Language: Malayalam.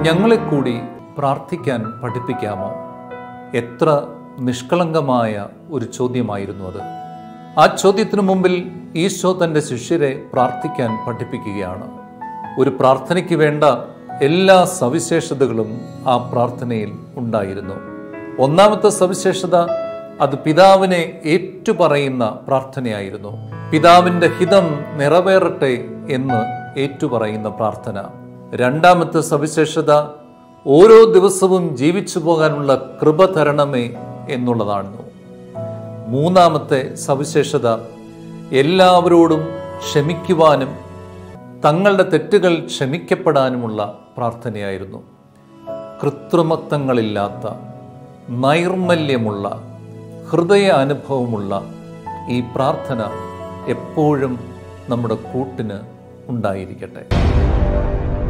ഞങ്ങളെ കൂടി പ്രാർത്ഥിക്കാൻ പഠിപ്പിക്കാമോ എത്ര നിഷ്കളങ്കമായ ഒരു ചോദ്യമായിരുന്നു അത് ആ ചോദ്യത്തിനു മുമ്പിൽ ഈശോ തൻ്റെ ശിഷ്യരെ പ്രാർത്ഥിക്കാൻ പഠിപ്പിക്കുകയാണ് ഒരു പ്രാർത്ഥനയ്ക്ക് വേണ്ട എല്ലാ സവിശേഷതകളും ആ പ്രാർത്ഥനയിൽ ഉണ്ടായിരുന്നു ഒന്നാമത്തെ സവിശേഷത അത് പിതാവിനെ ഏറ്റുപറയുന്ന പ്രാർത്ഥനയായിരുന്നു പിതാവിൻ്റെ ഹിതം നിറവേറട്ടെ എന്ന് ഏറ്റുപറയുന്ന പ്രാർത്ഥന രണ്ടാമത്തെ സവിശേഷത ഓരോ ദിവസവും ജീവിച്ചു പോകാനുള്ള കൃപ തരണമേ എന്നുള്ളതായിരുന്നു മൂന്നാമത്തെ സവിശേഷത എല്ലാവരോടും ക്ഷമിക്കുവാനും തങ്ങളുടെ തെറ്റുകൾ ക്ഷമിക്കപ്പെടാനുമുള്ള പ്രാർത്ഥനയായിരുന്നു കൃത്രിമത്വങ്ങളില്ലാത്ത നൈർമല്യമുള്ള ഹൃദയ അനുഭവമുള്ള ഈ പ്രാർത്ഥന എപ്പോഴും നമ്മുടെ കൂട്ടിന് ഉണ്ടായിരിക്കട്ടെ